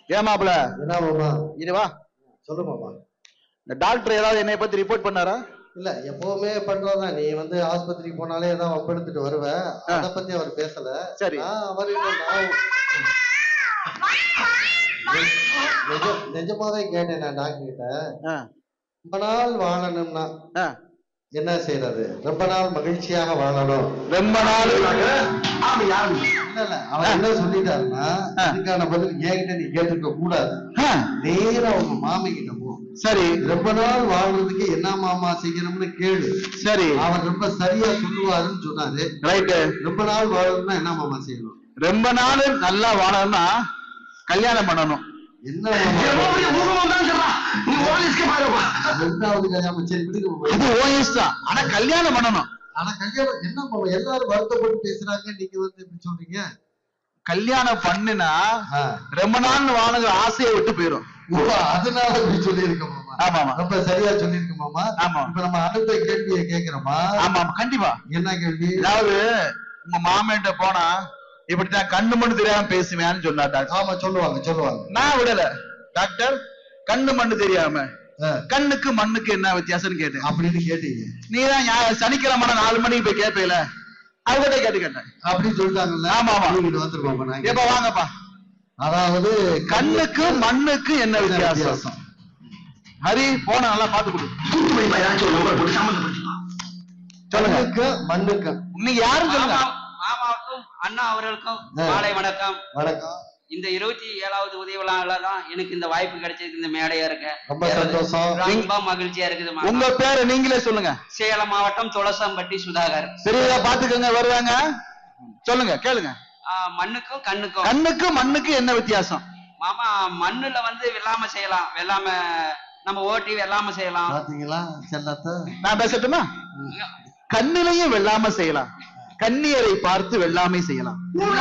ஏமாப்ல என்ன மாமா இது வா சொல்லு மாமா இந்த டாக்டர் ஏதாவது என்னை பத்தி ரிப்போர்ட் பண்ணாரா இல்ல எப்பவுமே பண்றதுதான் நீ வந்து ஆஸ்பத்திரிக்கு போனாலே ஏதாவது வம்பெடுத்துட்டு வருவ அத பத்தி அவர் பேசல சரி. நான் அவர் இல்ல, நான் நிஜ- நிஜமாவே கேட்டேன் நான் டாக்டர் கிட்ட ஆ, ரொம்ப நாள் வாழணும்னா ஆ. என்ன செய்யறது ரொம்ப நாள் மகிழ்ச்சியாக வாழணும் ரொம்ப நாள் இல்ல இல்ல அவர் என்ன சொல்லிட்டாருன்னா ஆ. இதுக்கான பதில் என்கிட்ட நீ கேட்டிருக்க கூடாது ஆ, நேரா உங்க மாமி கிட்ட போ சரி ரொம்ப நாள் வாழ்றதுக்கு என்ன மாமா செய்யணும்னு கேளு சரி அவர் ரொம்ப சரியா சொல்லுவாருன்னு சொன்னாரு ரைட்டு ரொம்ப நாள் வாழணும்னா என்ன மாமா செய்யணும் ரொம்ப நாள் நல்லா வாழணும்னா கல்யாணம் பண்ணணும் என்ன மாமா ரெண்டாவது கல்யாணம் சரி விடுங்க மாமா. அது ஓஎஸ் தான் ஆனா கல்யாணம் பண்ணணும் ஆனா கல்யாணம் என்ன மாமா எல்லாரும் வருத்தப்பட்டு பேசுறாங்க நீங்க வந்து இப்படி சொல்றீங்க கல்யாணம் பண்ணுனா ஆ. ரொம்ப நாள் வாழுங்கிற ஆசையை விட்டு போயிரும் ஓ, அதனால இப்படி சொல்லியிருக்க மாமா ஆமா ஆமா ரொம்ப சரியா சொல்லியிருக்க மாமா ஆமா இப்ப நம்ம அடுத்த கேள்வியை கேக்குறோமா ஆமா ஆமா கண்டிப்பா என்ன கேள்வி அதாவது உங்க மாமன்ட்ட போனா இப்படித்தான் கண்ணு மண்ணு தெரியாம பேசுவேன்னு சொன்னார் டாக்டர் ஆமா சொல்லுவாங்க சொல்லுவாங்க நான் விடல டாக்டர் கண்ணு மண்ணு தெரியாம ஆ, கண்ணுக்கு மண்ணுக்கு என்ன வித்தியாசம்னு கேட்டேன் அப்படின்னு கேட்டீங்க நீதான் ஞா- சனிக்கிழமை நாலு மணிக்கு போய் கேட்பீல அவங்ககிட்ட கேட்டு கேட்டேன் அப்படின்னு சொல்லிட்டாங்கல்ல ஆமா, ஆமா. நீங்க வந்துருக்கோம் நாங்க எப்ப வாங்கப்பா அதாவது கண்ணுக்கு மண்ணுக்கு என்ன என்ன வித்தியாசம் வித்தியாசம் ஹரி போன நல்லா பாத்து கொடு சொல்லுங்க கண்ணுக்கு மண்ணுக்கு நீங்க யாரும் சொல்லுங்க மாமா- மாமாவுக்கும் அண்ணா அவர்களுக்கும் ஆ. மாலை வணக்கம் வணக்கம் இந்த இருபத்தி ஏழாவது உதவி விழால தான் எனக்கு இந்த வாய்ப்பு கிடைச்சிருக்கு இந்த மேடையா இருக்க ரொம்ப சந்தோஷம் ரொம்ப மகிழ்ச்சியா இருக்குது மாமா. உங்க பேரை நீங்களே சொல்லுங்க சேலம் மாவட்டம் துளசம்பட்டி சுதாகர் சரியா பாத்துக்கோங்க வருவாங்க சொல்லுங்க கேளுங்க ஆ, மண்ணுக்கும் கண்ணுக்கும் கண்ணுக்கு மண்ணுக்கு என்ன வித்தியாசம் மாமா மண்ணுல வந்து வெள்ளாம செய்யலாம் வெள்ளாம நம்ம ஓட்டி வெள்ளாம செய்யலாம் பாத்தீங்களா செல்லத்தை நான் பேசட்டுமா கண்ணிலையும் வெள்ளாம செய்யலாம் கண்ணியரை பார்த்து வெள்ளாமை செய்யலாம்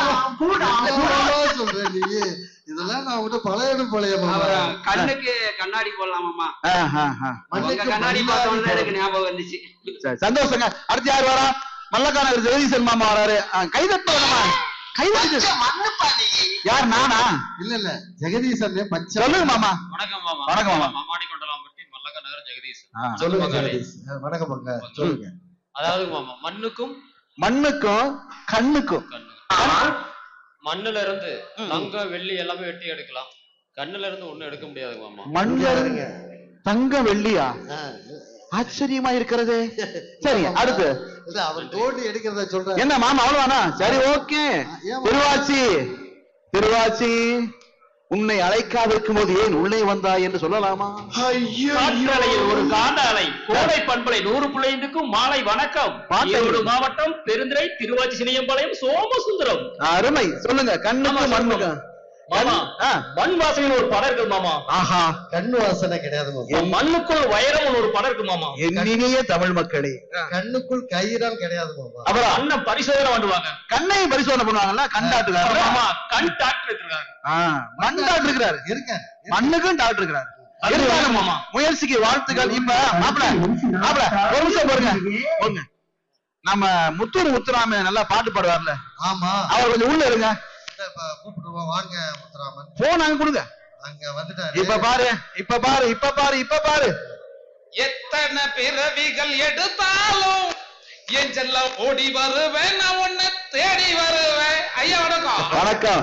என்னடா சொல்ற நீ இதெல்லாம் நான் விட்டு பழைய பழைய மாமா. அப்புறம் கண்ணுக்கு கண்ணாடி போடலாம் மாமா ஆ, ஆ, ஆ. உங்க மண்ணுக்கு கண்ணாடி மண்ணாடி பார்த்தோன்னு எனக்கு போடணும். ஞாபகம் வந்துச்சு சரி, சந்தோஷங்க அடுத்து யார் வரா மல்லக்கானகர் ஜெகதீசன் மாமா வராரு ஆ, கைதட்டு வேணுமா கைதட்டு யார் நானா இல்ல இல்ல ஜெகதீசன் பச்சை சொல்லுங்க மாமா வணக்கம் மாமா வணக்கம் மாமா. மாமாடி கொண்டலாம்பட்டி மல்லக்க நகர் ஜெகதீஷ் ஆ. சொல்லுங்க மகளே. ஜெகதீஷ் அஹ் வணக்கம் மங்க சொல்லுங்க அதாவது மாமா மண்ணுக்கும் மண்ணுக்கும் கண்ணுக்கும் கண்ணுக்கும் மண்ணுல இருந்து ம். தங்கம் வெள்ளி எல்லாமே வெட்டி எடுக்கலாம் கண்ணுல இருந்து ஒண்ணும் எடுக்க முடியாது மாமா மண்ணுல இருந்து தங்க வெள்ளியா அஹ் ஆச்சரியமா இருக்கிறது சரி அடுத்து இல்ல அவர் தோண்டி எடுக்கிறத சொல்ற என்ன மாமா அவ்வளவுதானா சரி ஓகே ஏன் திருவாச்சி திருவாச்சி உன்னை அழைக்காதிருக்கும் போது ஏன் உள்ளே வந்தாய் என்று சொல்லலாமா காற்றலையில் ஒரு காந்த அலை கோடை பண்பலை நூறு பிள்ளைந்துக்கும் மாலை வணக்கம் பாட்டை ஈரோடு மாவட்டம் பெருந்துறை திருவாச்சி சினியம்பாளையம் சோமசுந்தரம் அருமை சொல்லுங்க கண்ணுக்கு ஆமா, மண்ணுக்கு மாமா ஆ, மண் வாசனைன்னு ஒரு படம் இருக்கு மாமா ஆஹா கண்ணு வாசனை கிடையாது மாமா. மண்ணுக்குள் வைரம்னு ஒரு படம் இருக்கு மாமா என்னினிய தமிழ் மக்களே கண்ணுக்குள் கயிறால் கிடையாது மாமா அப்புறம் அண்ணன் பரிசோதனை பண்ணுவாங்க கண்ணை பரிசோதனை பண்ணுவாங்கல்ல கண் டாக்டர் மாமா கண் டாக்டர் இருக்கிறாங்க மண் டாக்டர் இருக்கிறாரு இருக்க மண்ணுக்கும் டாக்டர் இருக்கிறாரு அது இருக்காங்க வேணும் மாமா முயற்சிக்கு வாழ்த்துக்கள் இப்ப மாப்பிள மாப்பிள ஒரு நிமிஷம் பாருங்க போங்க நம்ம முத்தூர் முத்துராம நல்லா பாட்டு பாடுவார்ல ஆமா அவர் கொஞ்சம் உள்ள இருங்க இந்த இப்ப கூப்பிடுவோம் வாங்க முத்துராமன் போன் அங்க கொடுங்க அங்க வந்துட்டாரு இப்ப பாரு இப்ப பாரு இப்ப பாரு இப்ப பாரு எத்தனை பிறவிகள் எடுத்தாலும் என் செல்லம் ஓடி வருவேன் நான் உன்னை தேடி வருவேன் ஐயா வணக்கம் வணக்கம்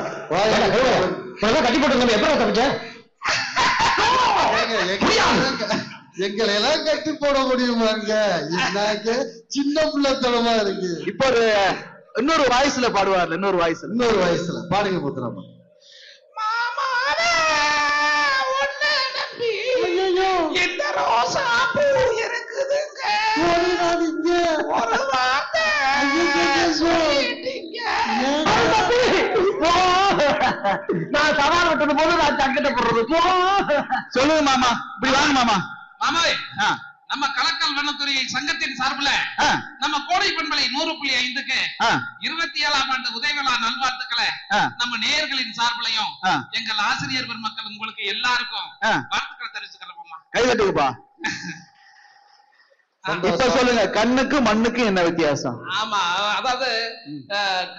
கட்டி போட்டு எப்ப தப்பிச்ச ஏங்க, எங்க- எங்களை எல்லாம் கட்டி போட முடியுமாங்க என்னங்க சின்ன பிள்ளைத்தனமா இருக்கு இப்ப ஒரு இன்னொரு வாய்ஸ்ல பாடுவார்ல இன்னொரு வாய்ஸ்ல இன்னொரு வயசுல பாடுங்க முத்துராமன் இந்த ரோசா பூ இருக்குதுங்க ஒரு வார்த்தை சொல்லிட்டீங்க. நான் சவால் விட்டது போது நான் சங்கிட்ட போடுறது போ. சொல்லுங்க மாமா இப்படி வாங்க மாமா மாமாவே ஆ, நம்ம கலக்கல் வனத்துறை சங்கத்தின் சார்பில் ஆ, நம்ம கோடை பண்பலை நூறு புள்ளி ஐந்துக்கு ஆ, இருபத்தி ஏழாம் ஆண்டு உதயவிழா நல்வாழ்த்துக்களை ஆ. நம்ம நேயர்களின் சார்பிலையும் ஆ. எங்கள் ஆசிரியர் பெருமக்கள் உங்களுக்கு எல்லாருக்கும் ஆ. வாழ்த்துக்களை தெரிவிச்சுக்கிறோம் மாமா கை தட்டுக்குப்பா இப்ப சொல்லுங்க கண்ணுக்கு மண்ணுக்கு என்ன வித்தியாசம் ஆமா அதாவது அஹ்,